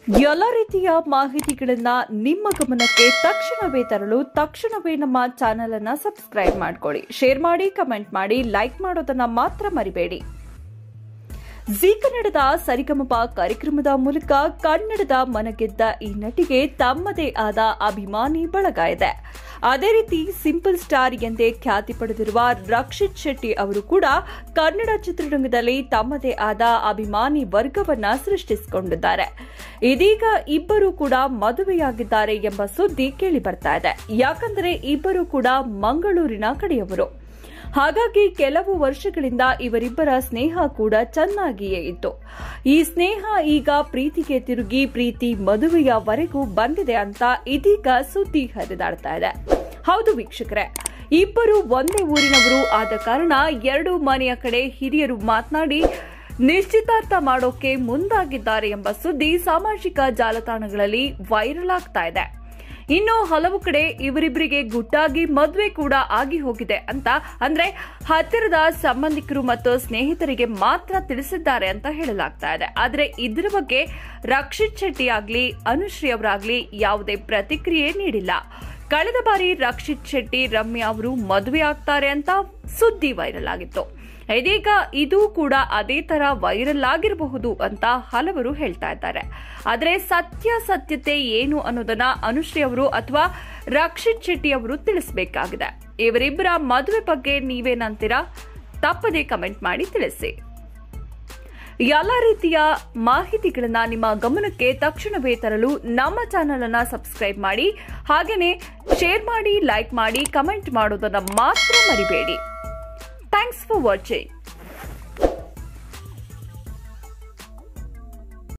ಎಲ್ಲ ರೀತಿಯ ಮಾಹಿತಿಗಳನ್ನ ನಿಮ್ಮ ಗಮನಕ್ಕೆ ತಕ್ಷಣವೇ ತರಲು ತಕ್ಷಣವೇ ನಮ್ಮ ಚಾನೆಲ್ ಅನ್ನ ಸಬ್ಸ್ಕ್ರೈಬ್ ಮಾಡ್ಕೊಳ್ಳಿ ಶೇರ್ ಮಾಡಿ ಕಮೆಂಟ್ ಮಾಡಿ ಲೈಕ್ ಮಾಡೋದನ್ನ ಮಾತ್ರ ಮರಿಬೇಡಿ ಜಿ ಕನ್ನಡದ ಸರಿಗಮಪ ಕಾರ್ಯಕ್ರಮದ ಮೂಲಕ ಕನ್ನಡದ ಮನಗೆದ್ದ ಈ ನಟಿಗೆ ತಮ್ಮದೇ ಆದ ಅಭಿಮಾನಿ ಬಳಗ ಇದೆ ಅದೇ ರೀತಿ ಸಿಂಪಲ್ ಸ್ಟಾರ್ ಎಂದೇ ಖ್ಯಾತಿ ಪಡೆದಿರುವ ರಕ್ಷಿತ್ ಶೆಟ್ಟಿ ಅವರು ಕೂಡ ಕನ್ನಡ ಚಿತ್ರರಂಗದಲ್ಲಿ ತಮ್ಮದೇ ಆದ ಅಭಿಮಾನಿ ವರ್ಗವನ್ನ ಸೃಷ್ಟಿಸಿಕೊಂಡಿದ್ದಾರೆ ಇದೀಗ ಇಬ್ಬರು ಕೂಡ ಮದುವೆಯಾಗಿದ್ದಾರೆ ಎಂಬ ಸುದ್ದಿ ಕೇಳಿ ಬರ್ತಾ ಇದೆ ಯಾಕಂದರೆ ಇಬ್ಬರು ಕೂಡ ಮಂಗಳೂರಿನ ಕಡೆಯವರು ಹಾಗಾಗಿ ಕೆಲವು ವರ್ಷಗಳಿಂದ ಇವರಿಬ್ಬರ ಸ್ನೇಹ ಕೂಡ ಚೆನ್ನಾಗಿಯೇ ಇತ್ತು ಈ ಸ್ನೇಹ ಈಗ ಪ್ರೀತಿಗೆ ತಿರುಗಿ ಪ್ರೀತಿ ಮದುವೆಯವರೆಗೂ ಬಂದಿದೆ ಅಂತ ಇದೀಗ ಸುದ್ದಿ ಹರಿದಾಡ್ತಾ ಇದೆ ಹೌದು ವೀಕ್ಷಕರೇ ಇಬ್ಬರು ಒಂದೇ ಊರಿನವರು ಆದ ಕಾರಣ ಎರಡು ಮನೆಯ ಕಡೆ ಹಿರಿಯರು ಮಾತನಾಡಿ ನಿಶ್ಚಿತಾರ್ಥ ಮಾಡೋಕೆ ಮುಂದಾಗಿದ್ದಾರೆ ಎಂಬ ಸುದ್ದಿ ಸಾಮಾಜಿಕ ಜಾಲತಾಣಗಳಲ್ಲಿ ವೈರಲ್ ಆಗ್ತಾ ಇದೆ ಇನ್ನು ಹಲವು ಕಡೆ ಇವರಿಬ್ಬರಿಗೆ ಗುಟ್ಟಾಗಿ ಮದುವೆ ಕೂಡ ಆಗಿ ಹೋಗಿದೆ ಅಂತ ಅಂದ್ರೆ ಹತ್ತಿರದ ಸಂಬಂಧಿಕರು ಮತ್ತು ಸ್ನೇಹಿತರಿಗೆ ಮಾತ್ರ ತಿಳಿಸಿದ್ದಾರೆ ಅಂತ ಹೇಳಲಾಗ್ತಾ ಇದೆ ಆದ್ರೆ ಇದರ ಬಗ್ಗೆ ರಕ್ಷಿತ್ ಶೆಟ್ಟಿ ಆಗ್ಲಿ ಅನುಶ್ರೀ ಅವರಾಗ್ಲಿ ಯಾವುದೇ ಪ್ರತಿಕ್ರಿಯೆ ನೀಡಿಲ್ಲ ಕಳೆದ ಬಾರಿ ರಕ್ಷಿತ್ ಶೆಟ್ಟಿ ರಮ್ಯಾ ಅವರು ಮದುವೆ ಆಗ್ತಾರೆ ಅಂತ ಸುದ್ದಿ ವೈರಲ್ ಆಗಿತ್ತು ಇದೀಗ ಇದು ಕೂಡ ಅದೇ ತರ ವೈರಲ್ ಆಗಿರಬಹುದು ಅಂತ ಹಲವರು ಹೇಳ್ತಾ ಇದ್ದಾರೆ ಆದರೆ ಸತ್ಯಾಸತ್ಯತೆ ಏನು ಅನ್ನೋದನ್ನ ಅನುಶ್ರೀ ಅವರು ಅಥವಾ ರಕ್ಷಿತ್ ಶೆಟ್ಟಿ ಅವರು ತಿಳಿಸಬೇಕಾಗಿದೆ ಇವರಿಬ್ಬರ ಮದುವೆ ಬಗ್ಗೆ ನೀವೇನಂತೀರಾ ತಪ್ಪದೇ ಕಮೆಂಟ್ ಮಾಡಿ ತಿಳಿಸಿ ಎಲ್ಲ ರೀತಿಯ ಮಾಹಿತಿಗಳನ್ನ ನಿಮ್ಮ ಗಮನಕ್ಕೆ ತಕ್ಷಣವೇ ತರಲು ನಮ್ಮ ಚಾನೆಲ್ ಅನ್ನ ಸಬ್ಸ್ಕ್ರೈಬ್ ಮಾಡಿ ಹಾಗೆಯೇ ಶೇರ್ ಮಾಡಿ ಲೈಕ್ ಮಾಡಿ ಕಮೆಂಟ್ ಮಾಡೋದನ್ನ ಮಾತ್ರ ಮರಿಬೇಡಿ ಥ್ಯಾಂಕ್ಸ್ ಫಾರ್ ವಾಚಿಂಗ್